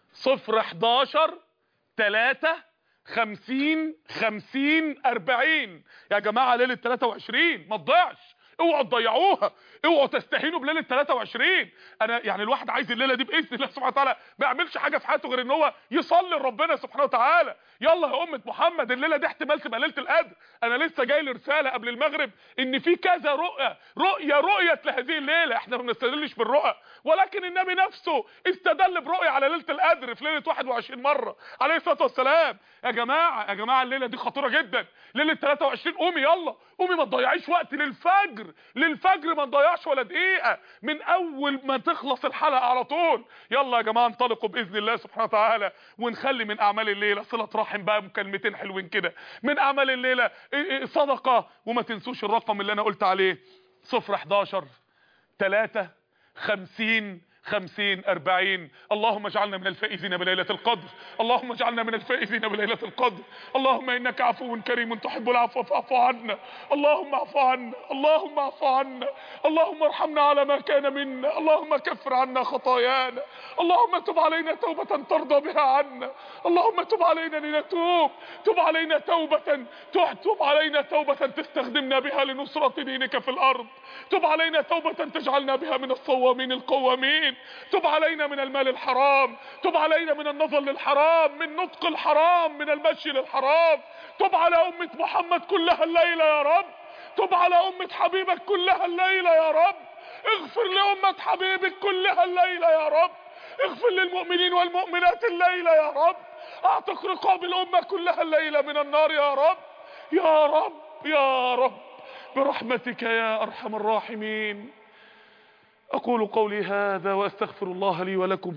011 3 50 50 40 يا جماعه ليله 23 ما تضيعش اوعوا تضيعوها اوعوا تستهينوا بليله 23 انا يعني الواحد عايز الليله دي باذن الله سبحانه وتعالى ما يعملش حاجه في حياته غير ان هو يصلي لربنا سبحانه وتعالى يلا يا امه محمد الليله دي احتمال تبقى ليله القدر انا لسه جاي لي رساله قبل المغرب ان في كذا رؤيه رؤيه رؤيه لهذه الليله احنا ما بنستدلش بالرؤى ولكن النبي نفسه استدل برؤيه على ليله القدر في ليله 21 مره عليه الصلاه والسلام يا جماعه يا جماعه الليله دي خطيره جدا ليله 23 قومي يلا قومي ما تضيعيش وقت للفجر للفجر ما نضيعش ولا دقيقه من اول ما تخلص الحلقه على طول يلا يا جماعه انطلقوا باذن الله سبحانه وتعالى ونخلي من اعمال الليله صله رحم بقى مكالمتين حلوين كده من اعمال الليله صدقه وما تنسوش الرقم اللي انا قلت عليه 011 3 50 خمسين أربعين اللهم اجعلنا من الفائزين بليلة القدر اللهم اجعلنا من الفائزين بليلة القدر اللهم إنك عفو كريم تحب العفو فاعف عنا اللهم اعف عنا اللهم اعف عنا اللهم ارحمنا على ما كان منا اللهم كفر عنا خطايانا اللهم تب علينا توبة ترضى بها عنا اللهم تب علينا لنتوب تب علينا توبة تب علينا توبة تستخدمنا بها لنصرة دينك في الأرض تب علينا توبة تجعلنا بها من الصوامين القوامين تب علينا من المال الحرام تب علينا من النظر للحرام من نطق الحرام من المشي للحرام تب على أمة محمد كلها الليلة يا رب تب على أمة حبيبك كلها الليلة يا رب اغفر لأمة حبيبك كلها الليلة يا رب اغفر للمؤمنين والمؤمنات الليلة يا رب اعتق رقاب الأمة كلها الليلة من النار يا رب يا رب يا رب برحمتك يا أرحم الراحمين أقول قولي هذا وأستغفر الله لي ولكم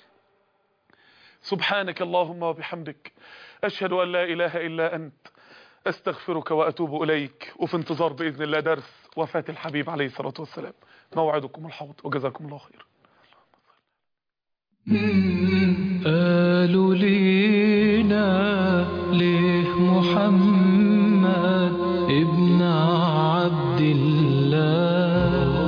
سبحانك اللهم وبحمدك أشهد أن لا إله إلا أنت أستغفرك وأتوب إليك وفي انتظار بإذن الله درس وفاة الحبيب عليه الصلاة والسلام موعدكم الحوض وجزاكم الله خير قالوا لينا ليه محمد ابن عبد الله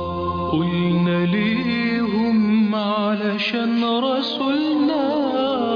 قلنا ليهم علشان رسولنا